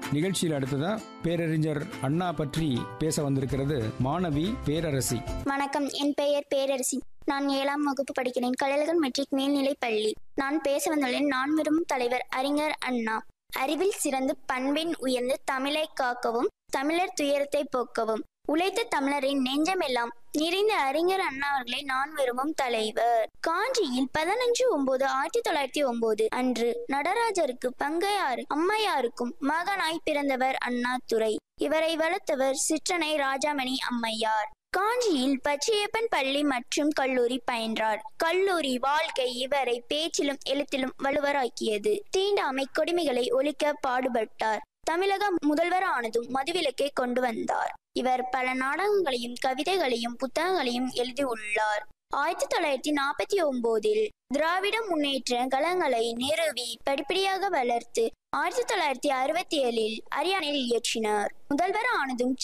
நிகழ்ச்சியில் அடுத்ததா பேரறிஞர் அண்ணா பற்றி பேச வந்திருக்கிறது மாணவி பேரரசி வணக்கம் என் பெயர் பேரரசி நான் ஏழாம் வகுப்பு படிக்கிறேன் கலைஞர் மெட்ரிக் மேல்நிலைப் பள்ளி நான் பேச வந்துள்ளேன் நான் விரும்பும் தலைவர் அறிஞர் அண்ணா அறிவில் சிறந்து பண்பின் உயர்ந்து தமிழை காக்கவும் தமிழர் துயரத்தை போக்கவும் உழைத்த தமிழரின் நெஞ்சமெல்லாம் நிறைந்த அறிஞர் அண்ணா அவர்களை நான் விரும்பும் தலைவர் காஞ்சியில் பதினஞ்சு ஒன்பது ஆயிரத்தி தொள்ளாயிரத்தி ஒன்பது அன்று நடராஜருக்கு பங்கையாறு அம்மையாருக்கும் மகனாய் பிறந்தவர் அண்ணாதுரை இவரை வளர்த்தவர் சிற்றனை ராஜாமணி அம்மையார் காஞ்சியில் பச்சையப்பன் பள்ளி மற்றும் கல்லூரி பயின்றார் கல்லூரி வாழ்க்கை இவரை பேச்சிலும் எழுத்திலும் வலுவராக்கியது தீண்டாமை கொடுமைகளை ஒழிக்க பாடுபட்டார் தமிழக முதல்வர் ஆனதும் மதுவிலக்கை கொண்டு வந்தார் இவர் பல நாடகங்களையும் கவிதைகளையும் புத்தகங்களையும் எழுதியுள்ளார் ஆயிரத்தி தொள்ளாயிரத்தி நாற்பத்தி ஒன்பதில் திராவிட முன்னேற்ற கழகங்களை நிறுவி படிப்படியாக வளர்த்து ஆயிரத்தி தொள்ளாயிரத்தி அறுபத்தி ஏழில் அரியானையில் இயற்றினார் முதல்வர் ஆனதும்